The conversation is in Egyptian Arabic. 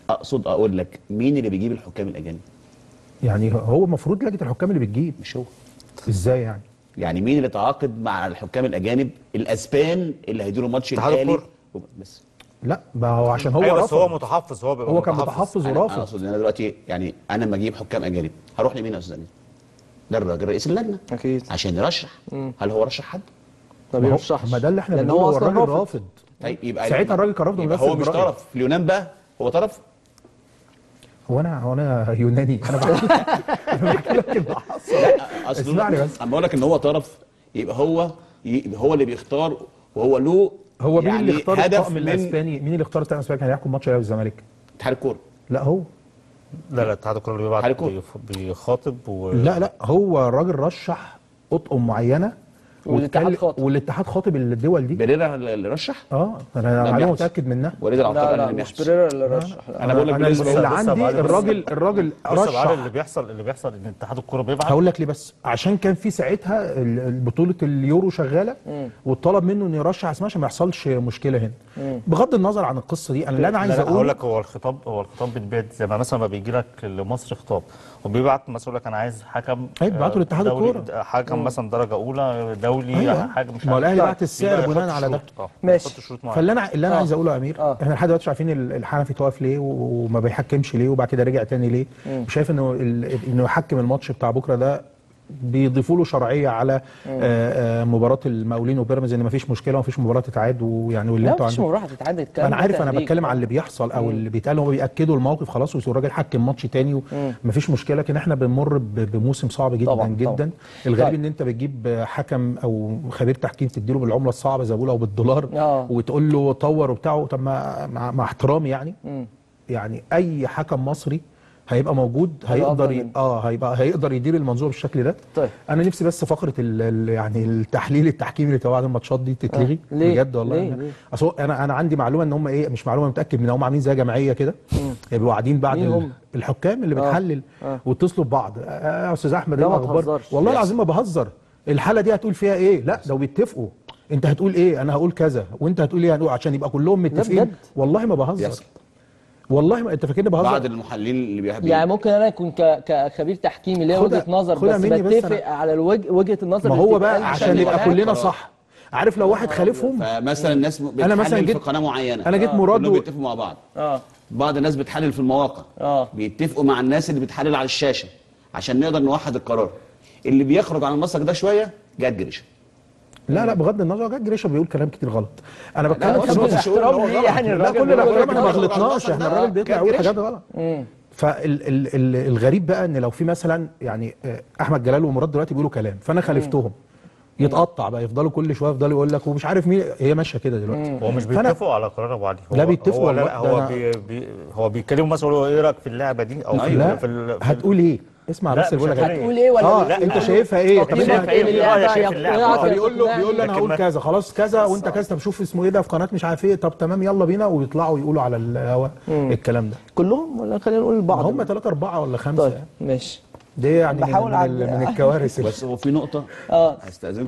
اقصد اقول لك مين اللي بيجيب الحكام الاجانب يعني هو المفروض لجنه الحكام اللي بتجيب مش هو ازاي يعني يعني مين اللي تعاقد مع الحكام الاجانب الاسبان اللي هيديروا ماتش اتحاد الاهلي الكرة. بس لا ما هو عشان هو ايوه بس رفض هو متحفظ هو بيبقى هو كان متحفظ انا أنا ورافض اقصد ان انا دلوقتي يعني انا لما اجيب حكام اجانب هروح لمين يا استاذ امين؟ ده الراجل رئيس اللجنه اكيد عشان يرشح هل هو رشح حد؟ ما ما هو- بيرشحش ما ده اللي احنا لان بنقوله هو هو اصلا الراجل رافض رافض طيب يبقى ساعتها الراجل كان رافض يبقى ومنفذ هو مش برأيه. طرف في اليونان بقى هو طرف هو انا هو انا يوناني انا بحكي انا بحكي لك اللي حصل اصل اسمعني بس اما اقول لك ان هو طرف يبقى هو يبقى هو اللي بيختار وهو له هو مين اللي يعني اختار هدف الطقم من الاسباني مين اللي اختار الطقم الاسباني كان هيحكم ماتش الاهلي والزمالك اتحاد الكوره لا هو لا لا اتحاد الكوره اللي بيبعت اتحاد الكرة. بيف- بيخاطب و... لا لا هو الراجل رشح اطقم معينه والاتحاد واتكلم- خاطب. والاتحاد خاطب الدول دي بيريرا اللي رشح اه انا لا معلومه بيحصل. متاكد منها وليد العطار لا قال لا اللي مش بيحصل بريرا اللي رشح لا. انا بقول لك انا بالنسبه اللي بص- عندي بص- الراجل الراجل بص يا معلم اللي رشح بيحصل اللي بيحصل ان اتحاد الكوره بيبعت هقول لك ليه بس عشان كان في ساعتها ال- بطوله اليورو شغاله وطلب منه انه يرشح اسماء عشان ما يحصلش مشكله هنا بغض النظر عن القصه دي انا اللي انا عايز لا لا هقول اقول لك هو الخطاب هو الخطاب بيتبعت زي ما مثلا ما بيجي لك لمصر خطاب وبيبعت مثلا يقول لك انا عايز حكم هيبعتوا آه، لاتحاد دولي- الكورة. حكم مثلا درجه اولى دولي أيوة. حاجه مش ما هو عارف. الأهلي طيب. بعت السعر يبقى بناء يحط على ده. شروط. آه، ماشي. يحط شروط معينه فاللي انا اللي انا آه. عايز اقوله يا امير آه. احنا لحد دلوقتي مش عارفين ال- الحنفي توقف ليه وما بيحكمش ليه وبعد كده رجع تاني ليه وشايف انه ال- انه يحكم الماتش بتاع بكره ده بيضيفوا له شرعيه على آه، آه، مباراه المقاولين وبيراميدز ان مفيش مشكله ومفيش مباراه تتعاد ويعني واللي لا انتوا مفيش عندكم مباراه هتتعدى الكلام انا ده عارف انا تهريج. بتكلم على اللي بيحصل او اللي بيتقال هم بياكدوا الموقف خلاص والراجل حكم ماتش تاني ومفيش مشكله لكن احنا بنمر ب- بموسم صعب جدا طبعاً، جدا طبعاً. الغريب طيب. ان انت بتجيب حكم او خبير تحكيم تديله بالعمله الصعبه زي ما بيقولوا او بالدولار آه. وتقول له طور وبتاعه طب ما مع, مع احترامي يعني يعني اي حكم مصري هيبقى موجود هيبقى هيقدر أفضل ي... منه. اه هيبقى هيقدر يدير المنظومه بالشكل ده طيب. انا نفسي بس فقره ال... ال... يعني التحليل التحكيمي اللي تبع بعد الماتشات دي تتلغي آه. ليه؟ بجد والله ليه؟ أنا- ليه؟ اصل هو انا انا عندي معلومه ان هم ايه مش معلومه متاكد منها هم عاملين زي جمعيه كده بيبقوا قاعدين بعد مين ال- هم؟ الحكام اللي آه. بتحلل آه. واتصلوا ببعض آه، يا استاذ احمد لا، ايه ما الاخبار تهزرش. والله العظيم ما بهزر الحاله دي هتقول فيها ايه لا لو بيتفقوا انت هتقول ايه انا هقول كذا وانت هتقول ايه هنقول عشان يبقى كلهم متفقين بجد؟ والله ما بهزر بيحصل. والله ما انت فاكرني بهزر بعض المحللين اللي بيحب يعني ممكن انا اكون ك... كخبير تحكيمي ليا خدها- وجهه نظر خدها بس مني بس بتفق أنا- على الوجه وجهه النظر ما اللي هو بتتقال بقى عشان يبقى يبقى لها كلنا قرار. صح عارف لو واحد خالفهم فمثلا الناس أنا مثلاً بتحلل جيت- في قناه معينه انا جيت مراد كلهم و- بيتفقوا مع بعض اه بعض الناس بتحلل في المواقع آه. بيتفقوا مع الناس اللي بتحلل على الشاشه عشان نقدر نوحد القرار اللي بيخرج عن المسلك ده شويه جاد جريشه لا لا بغض النظر جاك جريشه بيقول كلام كتير غلط انا بتكلم هو في مش نقطه احترام ليه يعني لا الراجل كل اللي بيقول بقوله احنا ما غلط. غلطناش احنا ده الراجل بيطلع يقول جريشة. حاجات غلط فالغريب بقى ان لو في مثلا يعني آه، احمد جلال ومراد دلوقتي بيقولوا كلام فانا خالفتهم يتقطع بقى يفضلوا كل شويه يفضلوا يقول لك ومش عارف مين هي ماشيه كده دلوقتي هو مش فأنا- بيتفقوا على قرار ابو علي هو لا بيتفقوا هو لا والله، لا ده هو أنا- بي بي هو بيتكلموا مثلا يقولوا ايه رايك في اللعبه دي او في لا ال- في ال- في ال- هتقول ايه اسمع لا، بس اللي بقول مش لك هتقول هتقول ايه ولا اه لا؟ انت شايفها ايه طب تقييمك اسمع ايه إيه للعبه رأيك يا في اللعبة؟ اقنعك اه يا بيقول له تقنعني. بيقول له انا لكن هقول ما- كذا خلاص كذا وانت كذا طب شوف اسمه ايه ده في قناه مش عارف ايه طب تمام يلا بينا ويطلعوا يقولوا على الهواء الكلام ده كلهم ولا خلينا نقول البعض هم ثلاثة أربعة ولا خمسة طيب ماشي دي يعني من, بحاول من, ال- أعد- من الكوارث بس هو في نقطه اه هستاذن